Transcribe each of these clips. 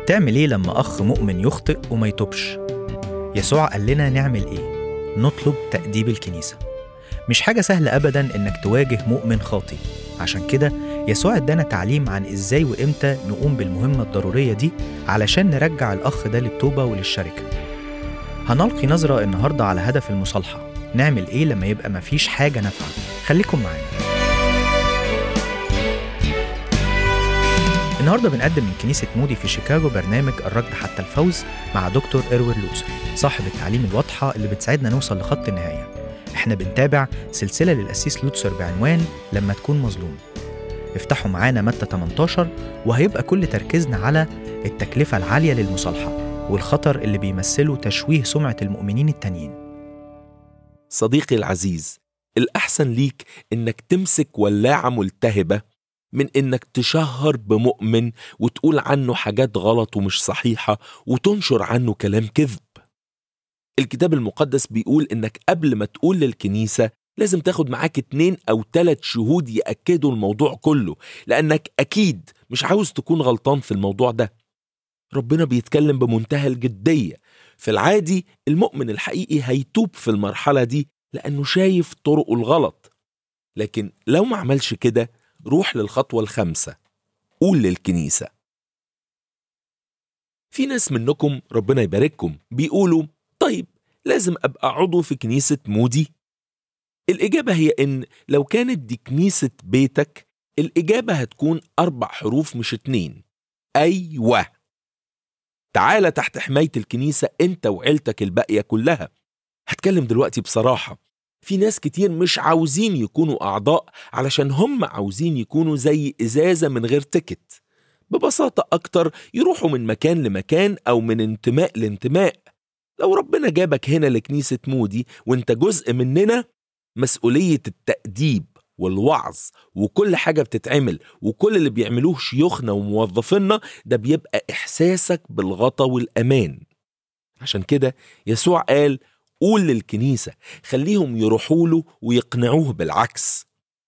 تعمل ايه لما اخ مؤمن يخطئ وما يتوبش يسوع قال لنا نعمل ايه نطلب تأديب الكنيسة مش حاجة سهلة أبدا إنك تواجه مؤمن خاطي عشان كده يسوع ادانا تعليم عن إزاي وإمتى نقوم بالمهمة الضرورية دي علشان نرجع الأخ ده للتوبة وللشركة هنلقي نظرة النهاردة على هدف المصالحة نعمل إيه لما يبقى مفيش حاجة نافعة خليكم معانا النهارده بنقدم من كنيسة مودي في شيكاغو برنامج الركض حتى الفوز مع دكتور إروين لوثر صاحب التعليم الواضحة اللي بتساعدنا نوصل لخط النهاية احنا بنتابع سلسلة للأسيس لوتسر بعنوان لما تكون مظلوم افتحوا معانا متى 18 وهيبقى كل تركيزنا على التكلفة العالية للمصالحة والخطر اللي بيمثله تشويه سمعة المؤمنين التانيين صديقي العزيز الأحسن ليك إنك تمسك ولاعة ملتهبة من إنك تشهر بمؤمن وتقول عنه حاجات غلط ومش صحيحة وتنشر عنه كلام كذب الكتاب المقدس بيقول إنك قبل ما تقول للكنيسة لازم تاخد معاك اتنين أو تلات شهود يأكدوا الموضوع كله لأنك أكيد مش عاوز تكون غلطان في الموضوع ده ربنا بيتكلم بمنتهى الجدية في العادي المؤمن الحقيقي هيتوب في المرحلة دي لأنه شايف طرقه الغلط لكن لو ما عملش كده روح للخطوة الخامسة قول للكنيسة في ناس منكم ربنا يبارككم بيقولوا طيب لازم أبقى عضو في كنيسة مودي الإجابة هي إن لو كانت دي كنيسة بيتك الإجابة هتكون أربع حروف مش اتنين أيوة تعالى تحت حماية الكنيسة أنت وعيلتك الباقية كلها هتكلم دلوقتي بصراحة في ناس كتير مش عاوزين يكونوا أعضاء علشان هم عاوزين يكونوا زي إزازة من غير تيكت ببساطة أكتر يروحوا من مكان لمكان أو من انتماء لانتماء لو ربنا جابك هنا لكنيسة مودي وانت جزء مننا مسؤولية التأديب والوعظ وكل حاجة بتتعمل وكل اللي بيعملوه شيوخنا وموظفينا ده بيبقى إحساسك بالغطا والأمان عشان كده يسوع قال قول للكنيسة خليهم يروحوا له ويقنعوه بالعكس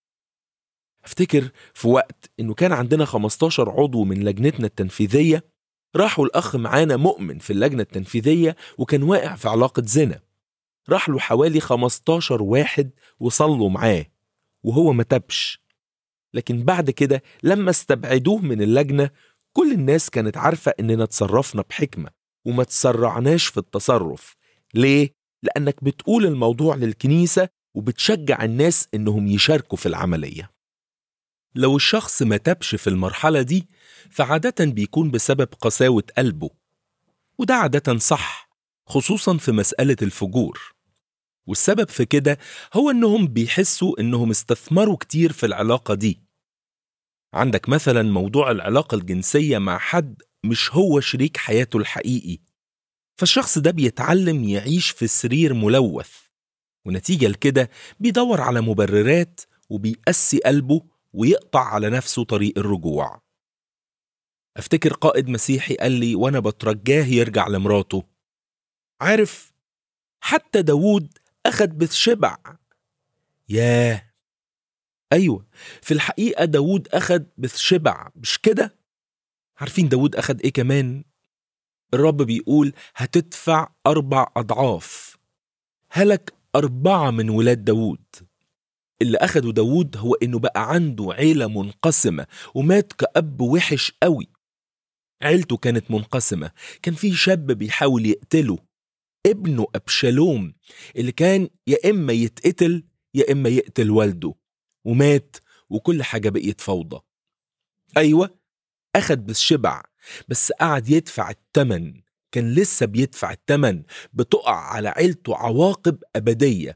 افتكر في وقت انه كان عندنا 15 عضو من لجنتنا التنفيذية راحوا الأخ معانا مؤمن في اللجنة التنفيذية وكان واقع في علاقة زنا راح له حوالي 15 واحد وصلوا معاه وهو ما تبش لكن بعد كده لما استبعدوه من اللجنة كل الناس كانت عارفة إننا تصرفنا بحكمة وما تسرعناش في التصرف ليه؟ لأنك بتقول الموضوع للكنيسة وبتشجع الناس إنهم يشاركوا في العملية لو الشخص ما تبش في المرحلة دي فعادة بيكون بسبب قساوة قلبه وده عادة صح خصوصا في مسألة الفجور والسبب في كده هو إنهم بيحسوا إنهم استثمروا كتير في العلاقة دي عندك مثلا موضوع العلاقة الجنسية مع حد مش هو شريك حياته الحقيقي فالشخص ده بيتعلم يعيش في سرير ملوث ونتيجة لكده بيدور على مبررات وبيقسي قلبه ويقطع على نفسه طريق الرجوع أفتكر قائد مسيحي قال لي وأنا بترجاه يرجع لمراته عارف حتى داوود أخد بثشبع ياه أيوة في الحقيقة داوود أخد بثشبع مش كده؟ عارفين داوود أخد إيه كمان؟ الرب بيقول هتدفع أربع أضعاف هلك أربعة من ولاد داوود اللي أخده داوود هو إنه بقى عنده عيلة منقسمة ومات كأب وحش قوي عيلته كانت منقسمة كان في شاب بيحاول يقتله ابنه أبشالوم اللي كان يا إما يتقتل يا إما يقتل والده ومات وكل حاجة بقيت فوضى أيوة أخد بالشبع بس قعد يدفع التمن كان لسه بيدفع التمن بتقع على عيلته عواقب أبدية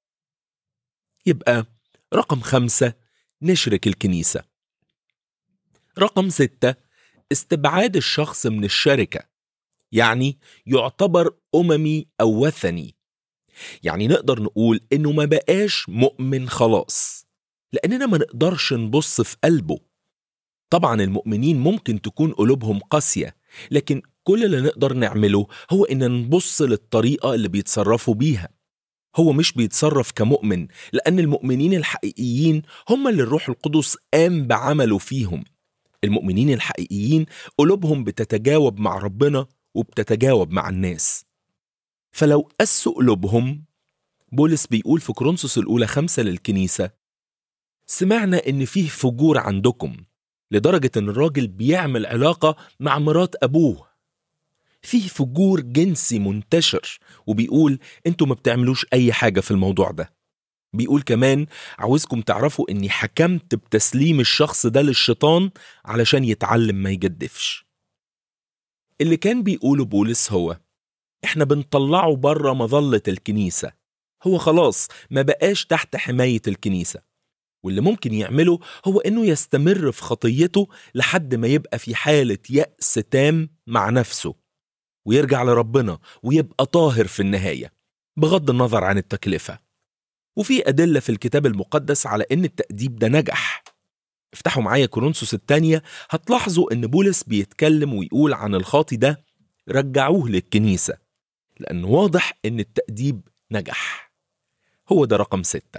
يبقى رقم خمسة نشرك الكنيسة رقم ستة استبعاد الشخص من الشركة يعني يعتبر أممي أو وثني يعني نقدر نقول إنه ما بقاش مؤمن خلاص لأننا ما نقدرش نبص في قلبه طبعا المؤمنين ممكن تكون قلوبهم قاسية لكن كل اللي نقدر نعمله هو إن نبص للطريقة اللي بيتصرفوا بيها هو مش بيتصرف كمؤمن لأن المؤمنين الحقيقيين هم اللي الروح القدس قام بعمله فيهم المؤمنين الحقيقيين قلوبهم بتتجاوب مع ربنا وبتتجاوب مع الناس فلو قسوا قلوبهم بولس بيقول في كورنثوس الأولى خمسة للكنيسة سمعنا إن فيه فجور عندكم لدرجة إن الراجل بيعمل علاقة مع مرات أبوه فيه فجور جنسي منتشر وبيقول انتوا ما بتعملوش أي حاجة في الموضوع ده بيقول كمان عاوزكم تعرفوا إني حكمت بتسليم الشخص ده للشيطان علشان يتعلم ما يجدفش اللي كان بيقوله بولس هو احنا بنطلعه بره مظلة الكنيسة هو خلاص ما بقاش تحت حماية الكنيسة واللي ممكن يعمله هو انه يستمر في خطيته لحد ما يبقى في حالة يأس تام مع نفسه ويرجع لربنا ويبقى طاهر في النهاية بغض النظر عن التكلفة وفي أدلة في الكتاب المقدس على إن التأديب ده نجح افتحوا معايا كورنثوس الثانية هتلاحظوا إن بولس بيتكلم ويقول عن الخاطي ده رجعوه للكنيسة لأن واضح إن التأديب نجح هو ده رقم ستة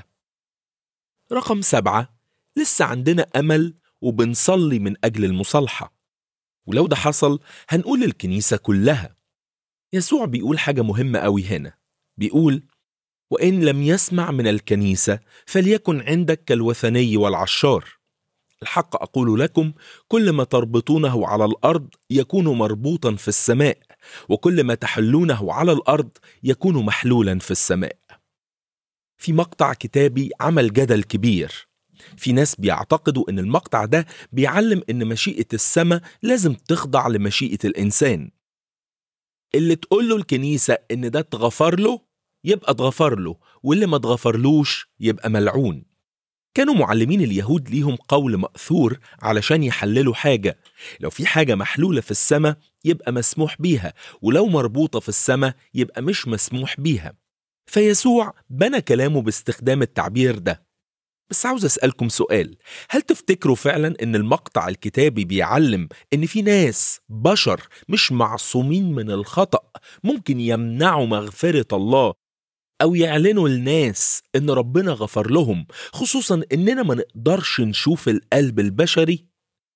رقم سبعة لسه عندنا أمل وبنصلي من أجل المصالحة ولو ده حصل هنقول الكنيسة كلها يسوع بيقول حاجة مهمة أوي هنا بيقول وإن لم يسمع من الكنيسة فليكن عندك كالوثني والعشار الحق أقول لكم كل ما تربطونه على الأرض يكون مربوطا في السماء وكل ما تحلونه على الأرض يكون محلولا في السماء في مقطع كتابي عمل جدل كبير في ناس بيعتقدوا ان المقطع ده بيعلم ان مشيئة السماء لازم تخضع لمشيئة الإنسان اللي تقول له الكنيسة ان ده اتغفر له يبقى اتغفر له واللي ما اتغفرلوش يبقى ملعون كانوا معلمين اليهود ليهم قول مأثور علشان يحللوا حاجة لو في حاجة محلولة في السماء يبقى مسموح بيها ولو مربوطة في السماء يبقى مش مسموح بيها فيسوع بنى كلامه باستخدام التعبير ده بس عاوز أسألكم سؤال هل تفتكروا فعلا ان المقطع الكتابي بيعلم ان في ناس بشر مش معصومين من الخطأ ممكن يمنعوا مغفرة الله أو يعلنوا للناس إن ربنا غفر لهم خصوصا إننا ما نقدرش نشوف القلب البشري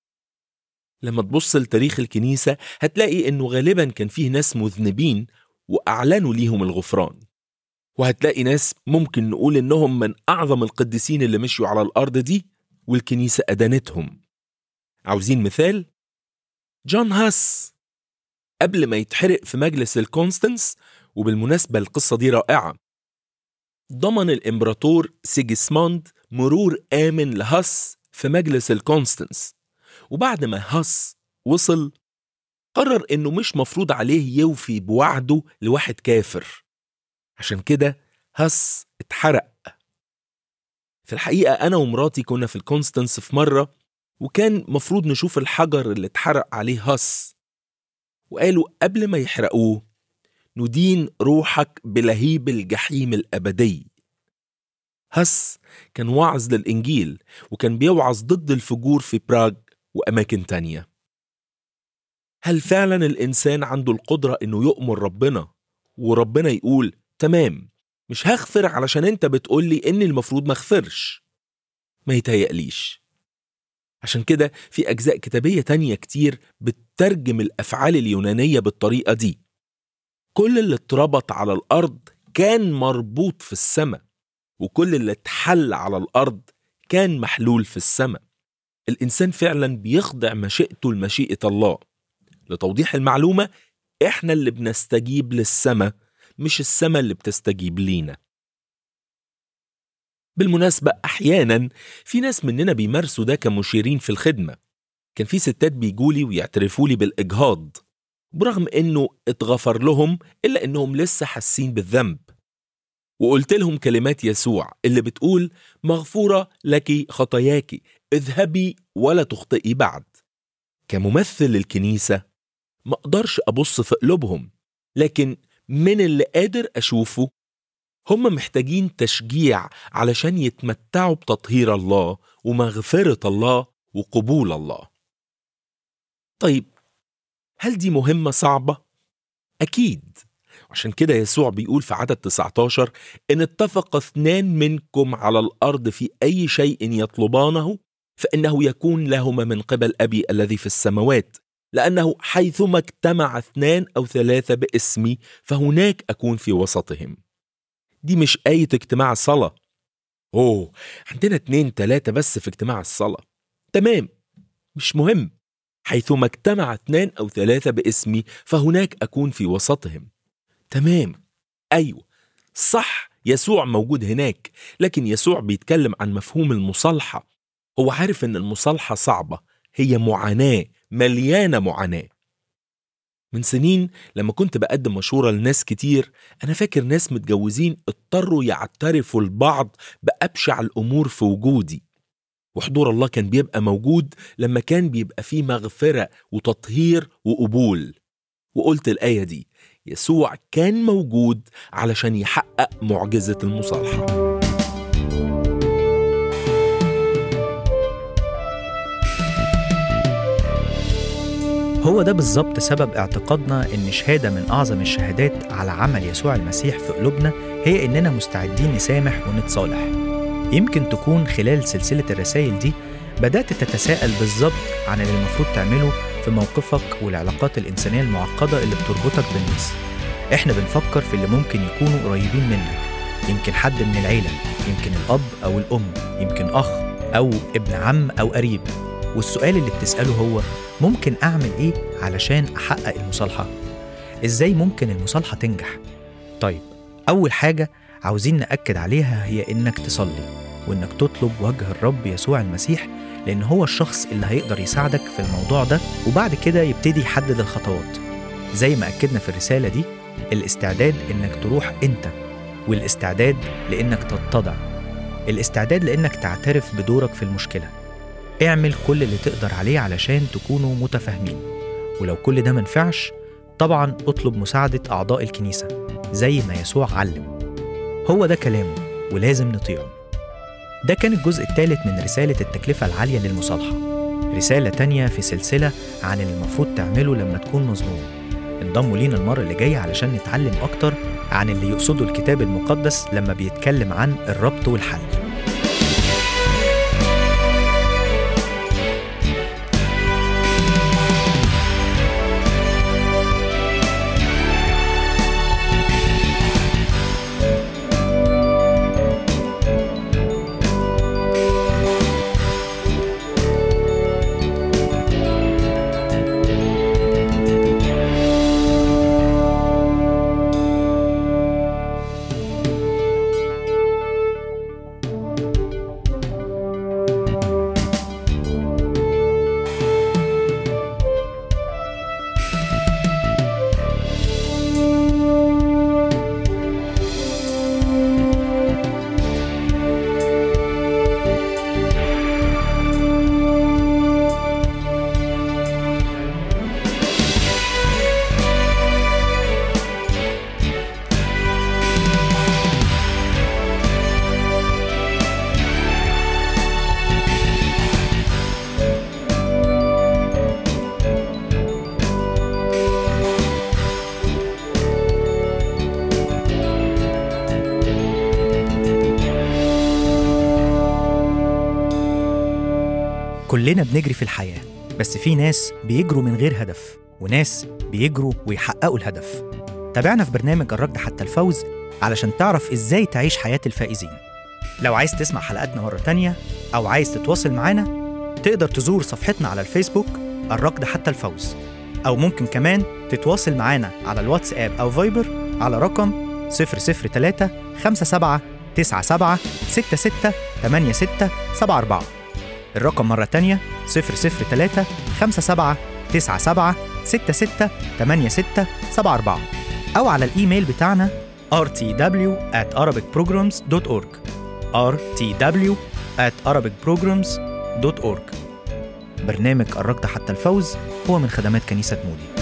لما تبص لتاريخ الكنيسة هتلاقي إنه غالبا كان فيه ناس مذنبين وأعلنوا ليهم الغفران وهتلاقي ناس ممكن نقول إنهم من أعظم القديسين اللي مشوا على الأرض دي والكنيسة أدانتهم عاوزين مثال؟ جون هاس قبل ما يتحرق في مجلس الكونستنس وبالمناسبة القصة دي رائعة ضمن الإمبراطور سيجسموند مرور آمن لهاس في مجلس الكونستنس وبعد ما هاس وصل قرر إنه مش مفروض عليه يوفي بوعده لواحد كافر عشان كده هاس اتحرق في الحقيقة أنا ومراتي كنا في الكونستنس في مرة وكان مفروض نشوف الحجر اللي اتحرق عليه هاس وقالوا قبل ما يحرقوه ندين روحك بلهيب الجحيم الأبدي هس كان واعظ للإنجيل وكان بيوعظ ضد الفجور في براغ وأماكن تانية هل فعلا الإنسان عنده القدرة إنه يؤمر ربنا وربنا يقول تمام مش هغفر علشان انت بتقولي إني المفروض مغفرش ما يتهيأليش عشان كده في أجزاء كتابية تانية كتير بتترجم الأفعال اليونانية بالطريقة دي كل اللي اتربط على الأرض كان مربوط في السماء وكل اللي اتحل على الأرض كان محلول في السماء الإنسان فعلا بيخضع مشيئته لمشيئة الله لتوضيح المعلومة إحنا اللي بنستجيب للسماء مش السماء اللي بتستجيب لينا بالمناسبة أحيانا في ناس مننا بيمارسوا ده كمشيرين في الخدمة كان في ستات بيجولي ويعترفوا لي بالإجهاض برغم انه اتغفر لهم الا انهم لسه حاسين بالذنب وقلت لهم كلمات يسوع اللي بتقول مغفورة لك خطاياك اذهبي ولا تخطئي بعد كممثل للكنيسة ما اقدرش ابص في قلوبهم لكن من اللي قادر اشوفه هم محتاجين تشجيع علشان يتمتعوا بتطهير الله ومغفرة الله وقبول الله طيب هل دي مهمة صعبة؟ أكيد عشان كده يسوع بيقول في عدد 19 إن اتفق اثنان منكم على الأرض في أي شيء يطلبانه فإنه يكون لهما من قبل أبي الذي في السماوات لأنه حيثما اجتمع اثنان أو ثلاثة باسمي فهناك أكون في وسطهم دي مش آية اجتماع الصلاة أوه عندنا اتنين تلاتة بس في اجتماع الصلاة تمام مش مهم حيثما اجتمع اثنان أو ثلاثة باسمي فهناك أكون في وسطهم تمام أيوة صح يسوع موجود هناك لكن يسوع بيتكلم عن مفهوم المصالحة هو عارف ان المصالحة صعبة هي معاناة مليانة معاناة من سنين لما كنت بقدم مشورة لناس كتير أنا فاكر ناس متجوزين اضطروا يعترفوا لبعض بأبشع الأمور في وجودي وحضور الله كان بيبقى موجود لما كان بيبقى فيه مغفرة وتطهير وقبول وقلت الآية دي يسوع كان موجود علشان يحقق معجزة المصالحة هو ده بالظبط سبب اعتقادنا إن شهادة من أعظم الشهادات على عمل يسوع المسيح في قلوبنا هي إننا مستعدين نسامح ونتصالح. يمكن تكون خلال سلسلة الرسائل دي بدأت تتساءل بالظبط عن اللي المفروض تعمله في موقفك والعلاقات الإنسانية المعقدة اللي بتربطك بالناس. إحنا بنفكر في اللي ممكن يكونوا قريبين منك. يمكن حد من العيلة، يمكن الأب أو الأم، يمكن أخ أو ابن عم أو قريب. والسؤال اللي بتسأله هو ممكن أعمل إيه علشان أحقق المصالحة؟ إزاي ممكن المصالحة تنجح؟ طيب أول حاجة عاوزين نأكد عليها هي إنك تصلي وإنك تطلب وجه الرب يسوع المسيح لأن هو الشخص اللي هيقدر يساعدك في الموضوع ده وبعد كده يبتدي يحدد الخطوات زي ما أكدنا في الرسالة دي الاستعداد إنك تروح أنت والاستعداد لإنك تتضع الاستعداد لإنك تعترف بدورك في المشكلة اعمل كل اللي تقدر عليه علشان تكونوا متفاهمين ولو كل ده منفعش طبعا اطلب مساعدة أعضاء الكنيسة زي ما يسوع علم هو ده كلامه ولازم نطيعه ده كان الجزء الثالث من رسالة التكلفة العالية للمصالحة رسالة تانية في سلسلة عن اللي المفروض تعمله لما تكون مظلوم انضموا لينا المرة اللي جاية علشان نتعلم أكتر عن اللي يقصده الكتاب المقدس لما بيتكلم عن الربط والحل كلنا بنجري في الحياة بس في ناس بيجروا من غير هدف وناس بيجروا ويحققوا الهدف تابعنا في برنامج الركض حتى الفوز علشان تعرف ازاي تعيش حياة الفائزين لو عايز تسمع حلقاتنا مرة تانية أو عايز تتواصل معانا تقدر تزور صفحتنا على الفيسبوك الركض حتى الفوز أو ممكن كمان تتواصل معانا على الواتساب أو فايبر على رقم 003 57 97 66 86 74 الرقم مرة تانية 003 57 97 66 86 74 أو على الإيميل بتاعنا rtw at arabicprograms.org rtw at arabicprograms.org برنامج الركض حتى الفوز هو من خدمات كنيسة مودي